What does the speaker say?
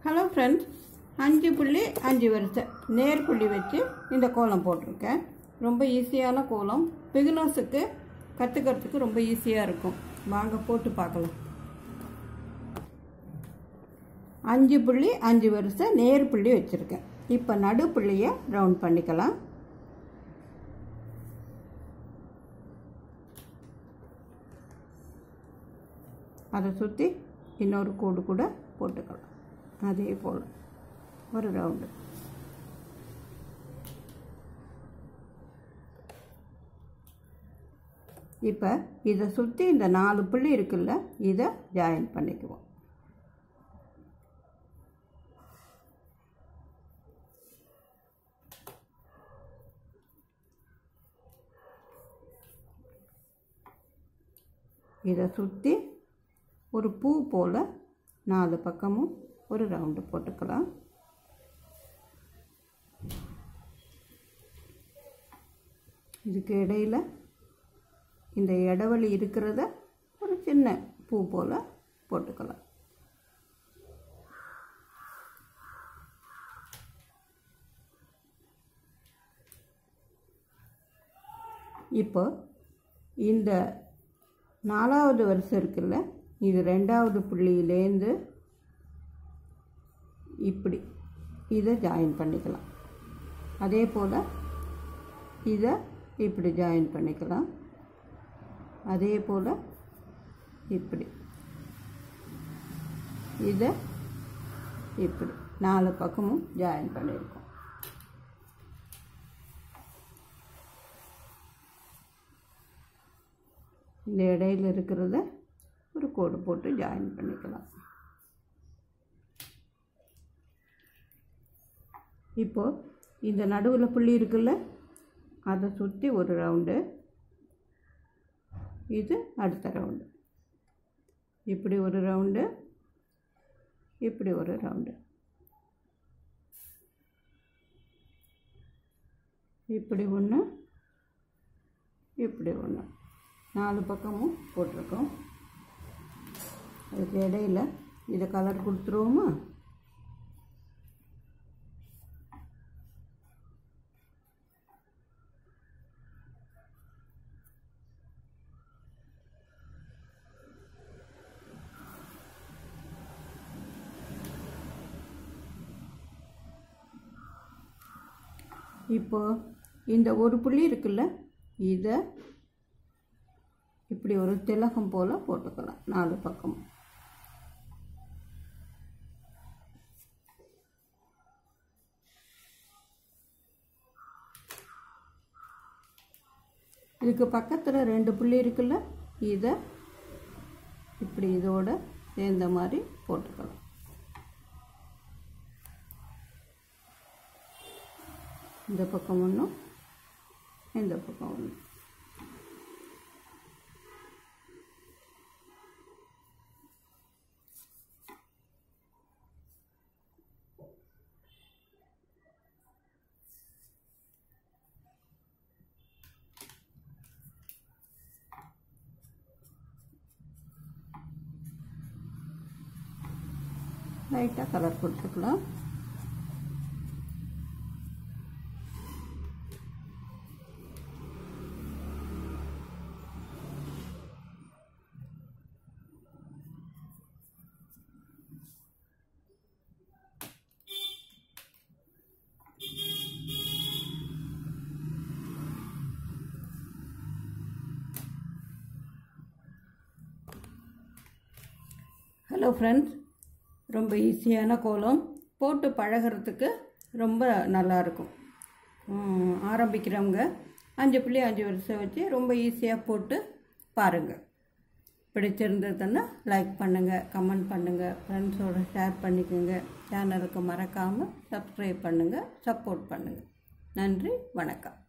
hello friends அஞ்சு புள்ளி அஞ்சு வரிசை நேர் புள்ளி வச்சு இந்த கோலம் போட்டிருக்கேன் ரொம்ப ஈஸியான கோலம் பிகினர்ஸுக்கு கற்றுக்கிறதுக்கு ரொம்ப ஈஸியாக இருக்கும் வாங்க போட்டு பார்க்கலாம் அஞ்சு புள்ளி அஞ்சு வரிசை நேர் புள்ளி வச்சுருக்கேன் இப்போ நடு புள்ளியை ரவுண்ட் பண்ணிக்கலாம் அதை சுற்றி இன்னொரு கோடு கூட போட்டுக்கலாம் அதே போல் ஒரு ரவுண்டு இப்போ இதை சுற்றி இந்த நாலு புள்ளி இருக்குல்ல இதை ஜாயின் பண்ணிக்குவோம் இதை சுற்றி ஒரு பூ போல் நாலு பக்கமும் ஒரு ரவுண்டு போட்டுக்கலாம் இதுக்கு இடையில் இந்த இடைவெளி இருக்கிறத ஒரு சின்ன பூ போல் போட்டுக்கலாம் இப்போ இந்த நாலாவது வருஷம் இருக்குல்ல இது ரெண்டாவது புள்ளியிலேருந்து இப்படி இதை ஜாயின் பண்ணிக்கலாம் அதே போல் இதை இப்படி ஜாயின் பண்ணிக்கலாம் அதே போல் இப்படி இதை இப்படி நாலு பக்கமும் ஜாயின் பண்ணியிருக்கோம் இந்த இடையில இருக்கிறத ஒரு கோடு போட்டு ஜாயின் பண்ணிக்கலாம் இப்போது இந்த நடுவில் புள்ளி இருக்குல்ல அதை சுற்றி ஒரு ரவுண்டு இது அடுத்த ரவுண்டு இப்படி ஒரு ரவுண்டு இப்படி ஒரு ரவுண்டு இப்படி ஒன்று இப்படி ஒன்று நாலு பக்கமும் போட்டிருக்கோம் அதுக்கு இடையில இதை கலர் கொடுத்துருவோமா இப்போ இந்த ஒரு புள்ளி இருக்குல்ல இதை இப்படி ஒரு திலகம் போல் போட்டுக்கலாம் நாலு பக்கம் இதுக்கு பக்கத்தில் ரெண்டு புள்ளி இருக்குல்ல இதை இப்படி இதோட சேர்ந்த மாதிரி போட்டுக்கலாம் இந்த பக்கம் ஒன்றும் இந்த பக்கம் ஒன்று லைட்டாக கலர் கொடுத்துக்கலாம் ஹலோ ஃப்ரெண்ட்ஸ் ரொம்ப ஈஸியான கோலம் போட்டு பழகிறதுக்கு ரொம்ப நல்லாயிருக்கும் ஆரம்பிக்கிறவங்க அஞ்சு புள்ளி அஞ்சு வருஷம் வச்சு ரொம்ப ஈஸியாக போட்டு பாருங்கள் பிடிச்சிருந்ததுன்னா லைக் பண்ணுங்கள் கமெண்ட் பண்ணுங்கள் ஃப்ரெண்ட்ஸோட ஷேர் பண்ணிக்கோங்க சேனலுக்கு மறக்காமல் சப்ஸ்கிரைப் பண்ணுங்கள் சப்போர்ட் பண்ணுங்கள் நன்றி வணக்கம்